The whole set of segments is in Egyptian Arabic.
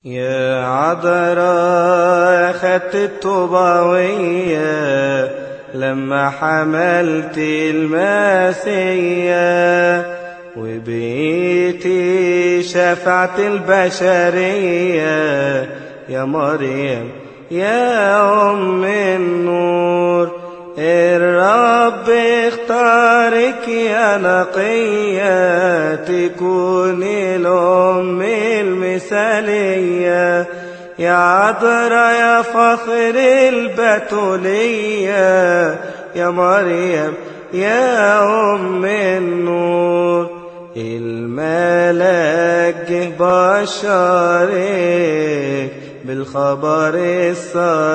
يا عذراء أخدت الطوباوية لما حملت الماسية وبقيتي شفعت البشرية يا مريم يا أم النور الرب اختارك يا نقية تكوني الأم المثالية يا عذرا يا فخر البتولية يا مريم يا أم النور الملاك جه بشرك بالخبر الصار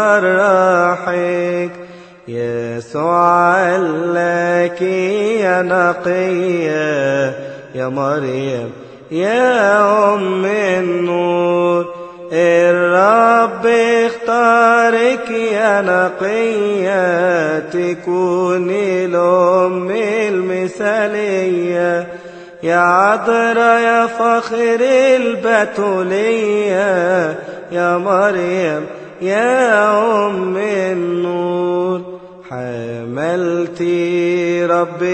فرحك يسوع لك يا نقية يا مريم يا أم النور الرب اختارك يا نقية تكوني الأم المثالية يا عذرا يا فخر البتولية يا مريم يا أم النور حملتي رب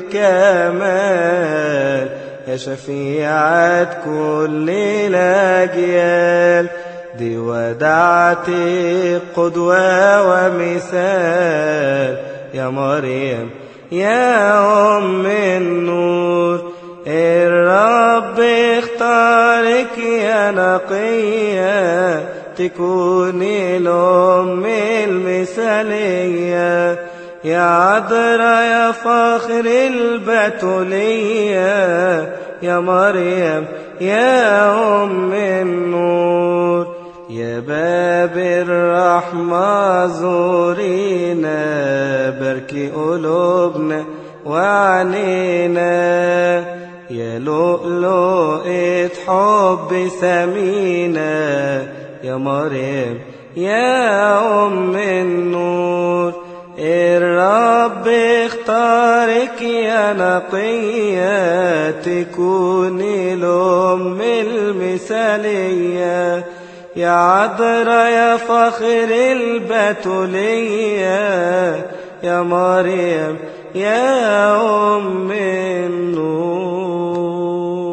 الكمال يا شفيعة كل الأجيال دي ودعتي قدوة ومثال يا مريم يا أم النور الرب اختارك يا نقية تكوني الأم المثالية يا عذرا يا فاخر البتولية يا مريم يا أم النور يا باب الرحمة زورينا بركي قلوبنا وعنينا يا لؤلؤة حب سمينة يا مريم يا أم النور الرب اختارك يا نقية تكوني الأم المثالية يا عذرا يا فخر البتولية يا مريم يا أم النور